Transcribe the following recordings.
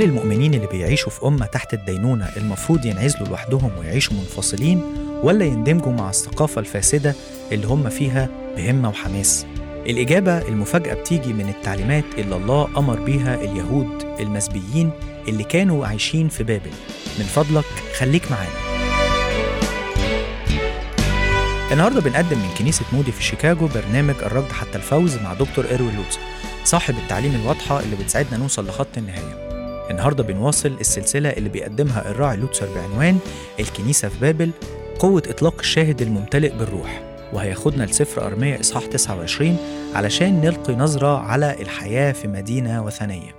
المؤمنين اللي بيعيشوا في أمة تحت الدينونة المفروض ينعزلوا لوحدهم ويعيشوا منفصلين ولا يندمجوا مع الثقافة الفاسدة اللي هم فيها بهمة وحماس؟ الإجابة المفاجأة بتيجي من التعليمات اللي الله أمر بيها اليهود المسبيين اللي كانوا عايشين في بابل من فضلك خليك معانا النهارده بنقدم من كنيسة مودي في شيكاغو برنامج الركض حتى الفوز مع دكتور إيروين لوتس صاحب التعليم الواضحة اللي بتساعدنا نوصل لخط النهاية النهارده بنواصل السلسلة اللي بيقدمها الراعي لوتسر بعنوان الكنيسة في بابل قوة إطلاق الشاهد الممتلئ بالروح وهياخدنا لسفر أرمية إصحاح 29 علشان نلقي نظرة على الحياة في مدينة وثنية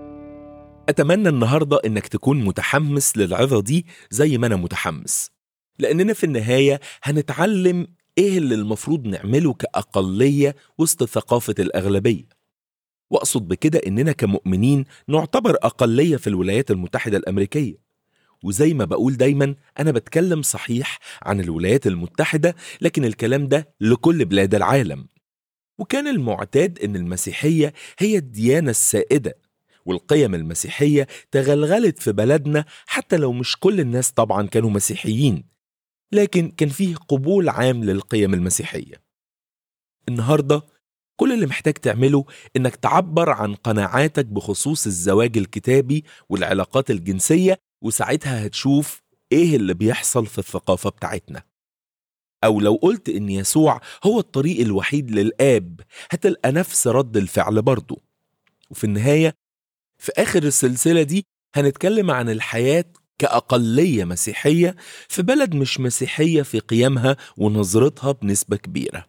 أتمنى النهاردة إنك تكون متحمس للعظة دي زي ما أنا متحمس لأننا في النهاية هنتعلم إيه اللي المفروض نعمله كأقلية وسط ثقافة الأغلبية وأقصد بكده إننا كمؤمنين نعتبر أقلية في الولايات المتحدة الأمريكية وزي ما بقول دايما أنا بتكلم صحيح عن الولايات المتحدة لكن الكلام ده لكل بلاد العالم وكان المعتاد إن المسيحية هي الديانة السائدة والقيم المسيحية تغلغلت في بلدنا حتى لو مش كل الناس طبعا كانوا مسيحيين لكن كان فيه قبول عام للقيم المسيحية النهاردة كل اللي محتاج تعمله إنك تعبر عن قناعاتك بخصوص الزواج الكتابي والعلاقات الجنسية وساعتها هتشوف إيه اللي بيحصل في الثقافة بتاعتنا أو لو قلت إن يسوع هو الطريق الوحيد للآب هتلقى نفس رد الفعل برضه وفي النهاية في آخر السلسلة دي هنتكلم عن الحياة كأقلية مسيحية في بلد مش مسيحية في قيمها ونظرتها بنسبة كبيرة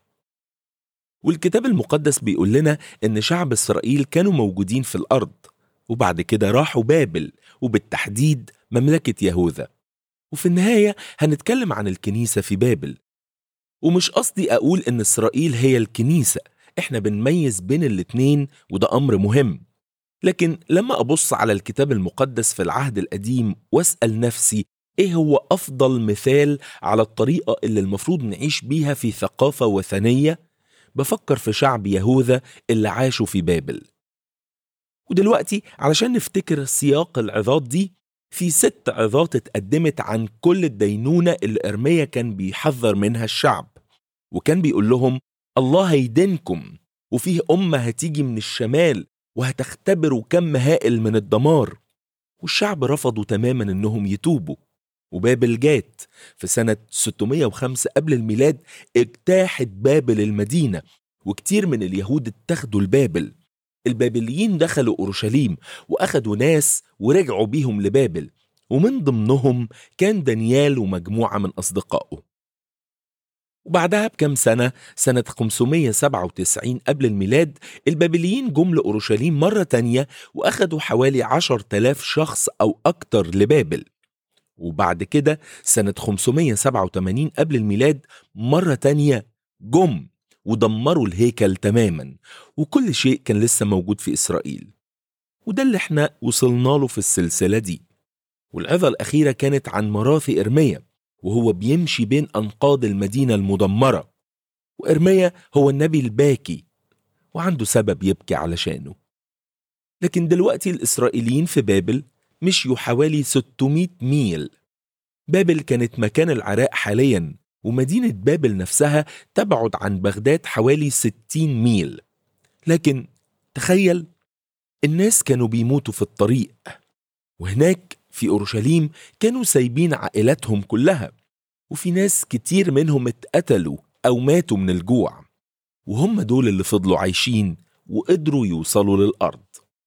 والكتاب المقدس بيقول لنا إن شعب إسرائيل كانوا موجودين في الأرض وبعد كده راحوا بابل وبالتحديد مملكة يهوذا وفي النهاية هنتكلم عن الكنيسة في بابل ومش قصدي أقول إن إسرائيل هي الكنيسة إحنا بنميز بين الاتنين وده أمر مهم لكن لما أبص على الكتاب المقدس في العهد القديم وأسأل نفسي إيه هو أفضل مثال على الطريقة اللي المفروض نعيش بيها في ثقافة وثنية بفكر في شعب يهوذا اللي عاشوا في بابل ودلوقتي علشان نفتكر سياق العظات دي في ست عظات اتقدمت عن كل الدينونة اللي إرميا كان بيحذر منها الشعب وكان بيقول لهم الله هيدينكم وفيه أمة هتيجي من الشمال وهتختبروا كم هائل من الدمار والشعب رفضوا تماما انهم يتوبوا وبابل جات في سنة 605 قبل الميلاد اجتاحت بابل المدينة وكتير من اليهود اتخذوا البابل البابليين دخلوا أورشليم وأخدوا ناس ورجعوا بيهم لبابل ومن ضمنهم كان دانيال ومجموعة من أصدقائه وبعدها بكم سنة سنة 597 قبل الميلاد البابليين جم لأورشليم مرة تانية وأخدوا حوالي 10,000 شخص أو أكتر لبابل وبعد كده سنة 587 قبل الميلاد مرة تانية جم ودمروا الهيكل تماما وكل شيء كان لسه موجود في إسرائيل وده اللي احنا وصلنا له في السلسلة دي والعظة الأخيرة كانت عن مراثي إرميا وهو بيمشي بين أنقاض المدينة المدمرة وإرميا هو النبي الباكي وعنده سبب يبكي علشانه لكن دلوقتي الإسرائيليين في بابل مشيوا حوالي 600 ميل بابل كانت مكان العراق حاليا ومدينة بابل نفسها تبعد عن بغداد حوالي 60 ميل لكن تخيل الناس كانوا بيموتوا في الطريق وهناك في أورشليم كانوا سايبين عائلاتهم كلها وفي ناس كتير منهم اتقتلوا أو ماتوا من الجوع وهم دول اللي فضلوا عايشين وقدروا يوصلوا للأرض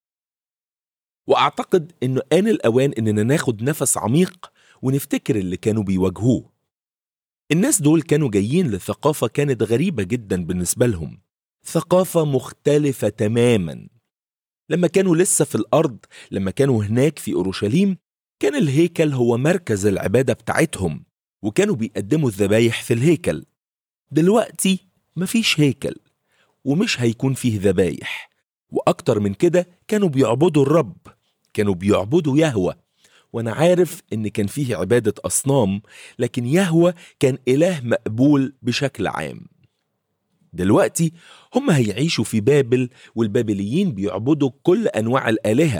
وأعتقد إنه آن الأوان إننا ناخد نفس عميق ونفتكر اللي كانوا بيواجهوه الناس دول كانوا جايين لثقافة كانت غريبة جدا بالنسبة لهم ثقافة مختلفة تماما لما كانوا لسه في الأرض لما كانوا هناك في أورشليم كان الهيكل هو مركز العبادة بتاعتهم وكانوا بيقدموا الذبايح في الهيكل دلوقتي مفيش هيكل ومش هيكون فيه ذبايح وأكتر من كده كانوا بيعبدوا الرب كانوا بيعبدوا يهوه وانا عارف ان كان فيه عباده اصنام لكن يهوه كان اله مقبول بشكل عام دلوقتي هم هيعيشوا في بابل والبابليين بيعبدوا كل انواع الالهه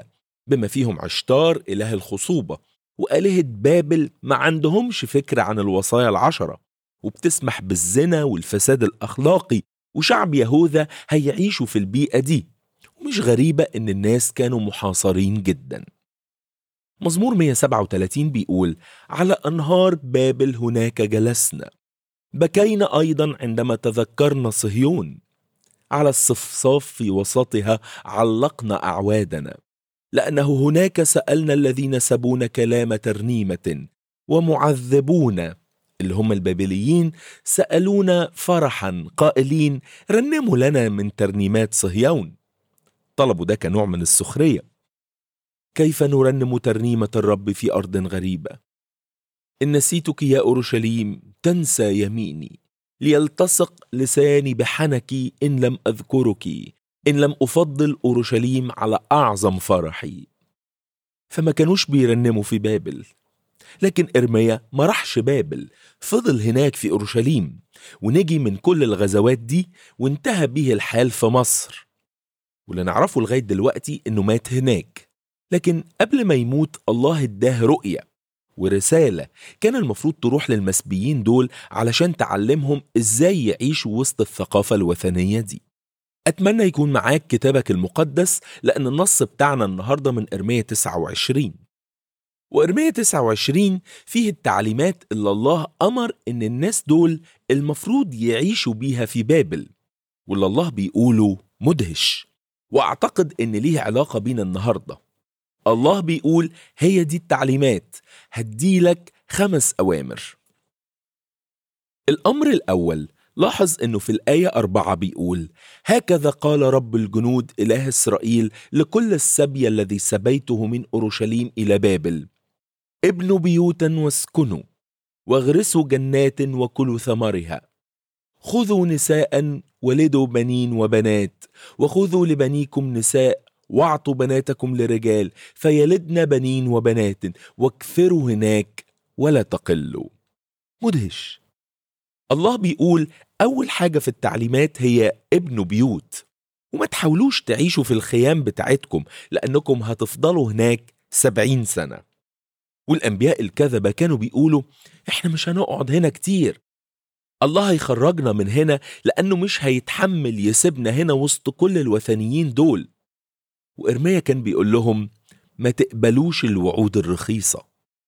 بما فيهم عشتار إله الخصوبة وآلهة بابل ما عندهمش فكرة عن الوصايا العشرة وبتسمح بالزنا والفساد الأخلاقي وشعب يهوذا هيعيشوا في البيئة دي ومش غريبة إن الناس كانوا محاصرين جدا مزمور 137 بيقول على أنهار بابل هناك جلسنا بكينا أيضا عندما تذكرنا صهيون على الصفصاف في وسطها علقنا أعوادنا لأنه هناك سألنا الذين سبون كلام ترنيمة ومعذبون اللي هم البابليين سألونا فرحا قائلين رنموا لنا من ترنيمات صهيون طلبوا ده كنوع من السخرية كيف نرنم ترنيمة الرب في أرض غريبة إن نسيتك يا أورشليم تنسى يميني ليلتصق لساني بحنك إن لم أذكرك إن لم أفضل أورشليم على أعظم فرحي فما كانوش بيرنموا في بابل لكن إرميا ما راحش بابل فضل هناك في أورشليم ونجي من كل الغزوات دي وانتهى به الحال في مصر واللي نعرفه لغاية دلوقتي إنه مات هناك لكن قبل ما يموت الله اداه رؤية ورسالة كان المفروض تروح للمسبيين دول علشان تعلمهم ازاي يعيشوا وسط الثقافة الوثنية دي أتمنى يكون معاك كتابك المقدس لأن النص بتاعنا النهاردة من إرمية 29 وإرمية 29 فيه التعليمات اللي الله أمر إن الناس دول المفروض يعيشوا بيها في بابل واللي الله بيقوله مدهش وأعتقد إن ليه علاقة بينا النهارده الله بيقول هي دي التعليمات هديلك خمس أوامر الأمر الأول لاحظ أنه في الآية أربعة بيقول هكذا قال رب الجنود إله إسرائيل لكل السبي الذي سبيته من أورشليم إلى بابل ابنوا بيوتا واسكنوا واغرسوا جنات وكلوا ثمرها خذوا نساء ولدوا بنين وبنات وخذوا لبنيكم نساء واعطوا بناتكم لرجال فيلدن بنين وبنات واكثروا هناك ولا تقلوا مدهش الله بيقول أول حاجة في التعليمات هي ابنوا بيوت وما تحاولوش تعيشوا في الخيام بتاعتكم لأنكم هتفضلوا هناك سبعين سنة والأنبياء الكذبة كانوا بيقولوا إحنا مش هنقعد هنا كتير الله هيخرجنا من هنا لأنه مش هيتحمل يسيبنا هنا وسط كل الوثنيين دول وإرميا كان بيقول لهم ما تقبلوش الوعود الرخيصة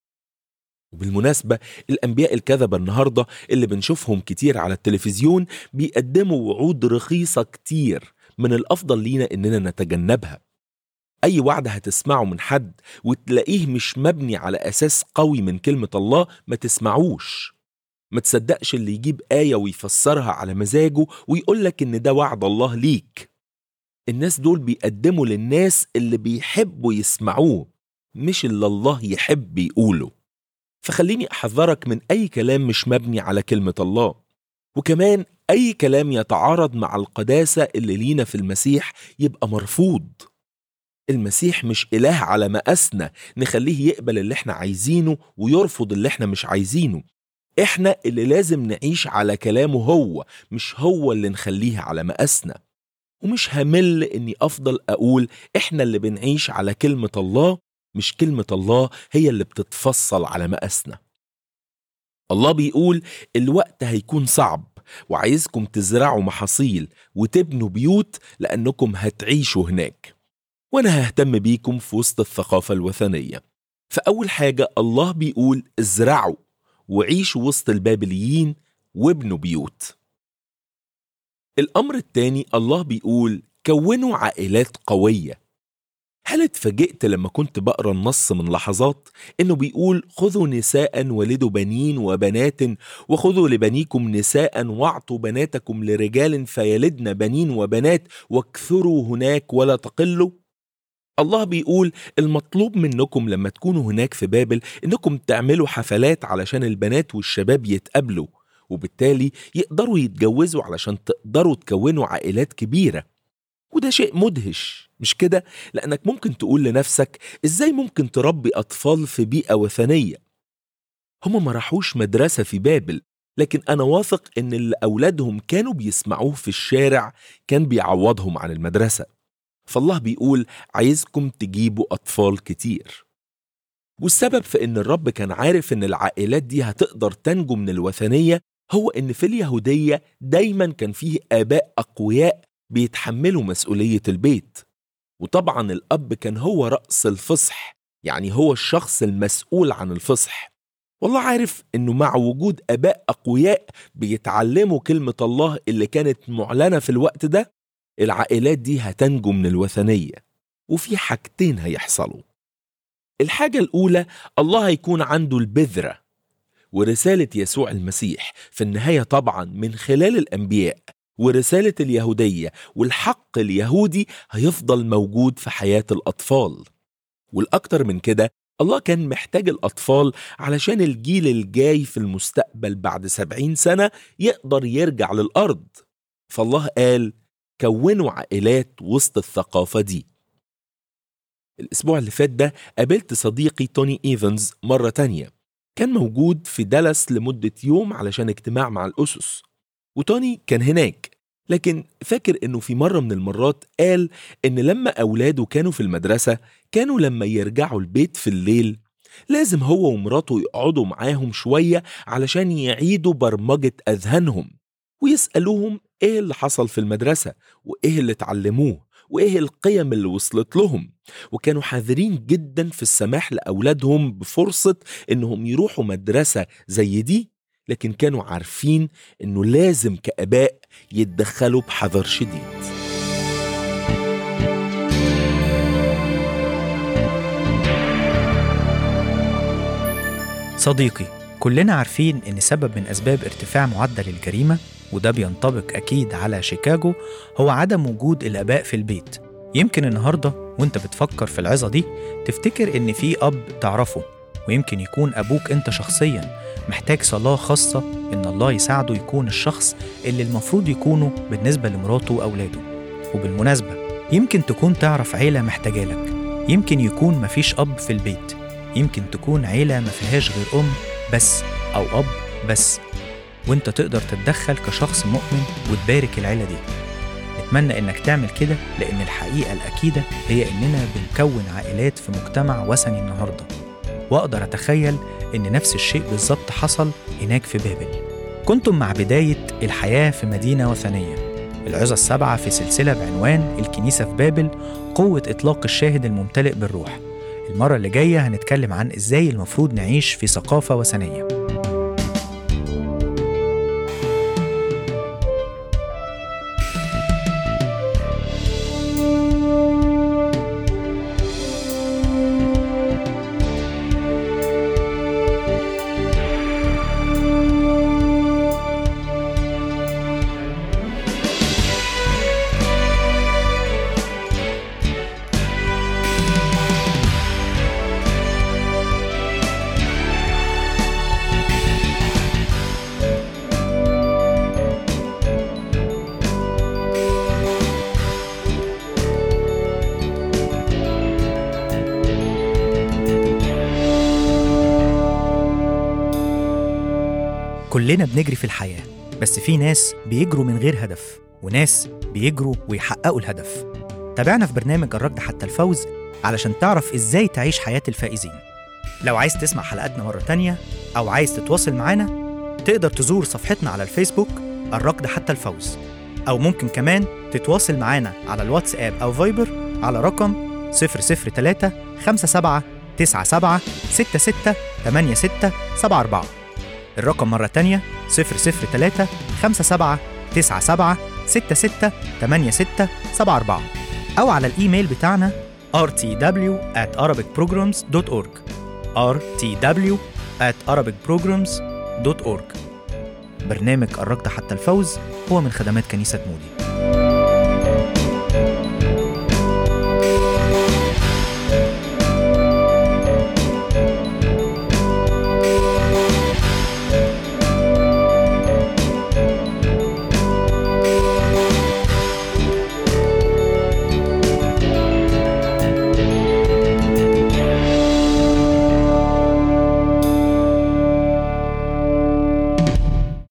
وبالمناسبة الأنبياء الكذبة النهاردة اللي بنشوفهم كتير على التلفزيون بيقدموا وعود رخيصة كتير من الأفضل لينا إننا نتجنبها أي وعد هتسمعه من حد وتلاقيه مش مبني على أساس قوي من كلمة الله ما تسمعوش ما تصدقش اللي يجيب آية ويفسرها على مزاجه ويقولك إن ده وعد الله ليك الناس دول بيقدموا للناس اللي بيحبوا يسمعوه مش اللي الله يحب يقوله فخليني أحذرك من أي كلام مش مبني على كلمة الله وكمان أي كلام يتعارض مع القداسة اللي لينا في المسيح يبقى مرفوض المسيح مش إله على مقاسنا نخليه يقبل اللي احنا عايزينه ويرفض اللي احنا مش عايزينه احنا اللي لازم نعيش على كلامه هو مش هو اللي نخليه على مقاسنا ومش همل اني افضل اقول احنا اللي بنعيش على كلمة الله مش كلمة الله هي اللي بتتفصل على مقاسنا الله بيقول الوقت هيكون صعب وعايزكم تزرعوا محاصيل وتبنوا بيوت لأنكم هتعيشوا هناك وأنا ههتم بيكم في وسط الثقافة الوثنية فأول حاجة الله بيقول ازرعوا وعيشوا وسط البابليين وابنوا بيوت الأمر التاني الله بيقول كونوا عائلات قوية هل اتفاجئت لما كنت بقرا النص من لحظات انه بيقول خذوا نساء ولدوا بنين وبنات وخذوا لبنيكم نساء واعطوا بناتكم لرجال فيلدن بنين وبنات واكثروا هناك ولا تقلوا الله بيقول المطلوب منكم لما تكونوا هناك في بابل انكم تعملوا حفلات علشان البنات والشباب يتقابلوا وبالتالي يقدروا يتجوزوا علشان تقدروا تكونوا عائلات كبيرة وده شيء مدهش مش كده؟ لأنك ممكن تقول لنفسك إزاي ممكن تربي أطفال في بيئة وثنية؟ هما ما راحوش مدرسة في بابل لكن أنا واثق إن اللي أولادهم كانوا بيسمعوه في الشارع كان بيعوضهم عن المدرسة فالله بيقول عايزكم تجيبوا أطفال كتير والسبب في إن الرب كان عارف إن العائلات دي هتقدر تنجو من الوثنية هو إن في اليهودية دايما كان فيه آباء أقوياء بيتحملوا مسؤولية البيت وطبعا الأب كان هو رأس الفصح يعني هو الشخص المسؤول عن الفصح والله عارف إنه مع وجود آباء أقوياء بيتعلموا كلمة الله اللي كانت معلنة في الوقت ده العائلات دي هتنجو من الوثنية وفي حاجتين هيحصلوا الحاجة الأولى الله هيكون عنده البذرة ورسالة يسوع المسيح في النهاية طبعا من خلال الأنبياء ورسالة اليهودية والحق اليهودي هيفضل موجود في حياة الأطفال والأكتر من كده الله كان محتاج الأطفال علشان الجيل الجاي في المستقبل بعد سبعين سنة يقدر يرجع للأرض فالله قال كونوا عائلات وسط الثقافة دي الأسبوع اللي فات ده قابلت صديقي توني إيفنز مرة تانية كان موجود في دالاس لمدة يوم علشان اجتماع مع الأسس وتوني كان هناك لكن فاكر انه في مرة من المرات قال ان لما اولاده كانوا في المدرسة كانوا لما يرجعوا البيت في الليل لازم هو ومراته يقعدوا معاهم شوية علشان يعيدوا برمجة اذهانهم ويسألوهم ايه اللي حصل في المدرسة وايه اللي اتعلموه وايه القيم اللي وصلت لهم وكانوا حذرين جدا في السماح لاولادهم بفرصة انهم يروحوا مدرسة زي دي لكن كانوا عارفين انه لازم كاباء يتدخلوا بحذر شديد صديقي كلنا عارفين إن سبب من أسباب ارتفاع معدل الجريمة وده بينطبق أكيد على شيكاغو هو عدم وجود الآباء في البيت يمكن النهاردة وانت بتفكر في العظة دي تفتكر إن في أب تعرفه ويمكن يكون أبوك أنت شخصيا محتاج صلاة خاصة إن الله يساعده يكون الشخص اللي المفروض يكونه بالنسبة لمراته وأولاده وبالمناسبة يمكن تكون تعرف عيلة محتاجة لك يمكن يكون مفيش أب في البيت يمكن تكون عيلة ما فيهاش غير أم بس أو أب بس وانت تقدر تتدخل كشخص مؤمن وتبارك العيلة دي نتمنى انك تعمل كده لان الحقيقة الأكيدة هي اننا بنكون عائلات في مجتمع وثني النهاردة واقدر اتخيل ان نفس الشيء بالظبط حصل هناك في بابل كنتم مع بداية الحياة في مدينة وثنية العظة السبعة في سلسلة بعنوان الكنيسة في بابل قوة إطلاق الشاهد الممتلئ بالروح المرة اللي جاية هنتكلم عن إزاي المفروض نعيش في ثقافة وثنية كلنا بنجري في الحياة بس في ناس بيجروا من غير هدف وناس بيجروا ويحققوا الهدف تابعنا في برنامج الركض حتى الفوز علشان تعرف ازاي تعيش حياة الفائزين لو عايز تسمع حلقاتنا مرة تانية أو عايز تتواصل معانا تقدر تزور صفحتنا على الفيسبوك الركض حتى الفوز أو ممكن كمان تتواصل معانا على الواتساب أو فايبر على رقم 003 57 97 66 86 74 الرقم مرة تانية 003 57 97 66 86 74 أو على الإيميل بتاعنا rtw at arabicprograms.org rtw at arabicprograms.org برنامج الركض حتى الفوز هو من خدمات كنيسة مودي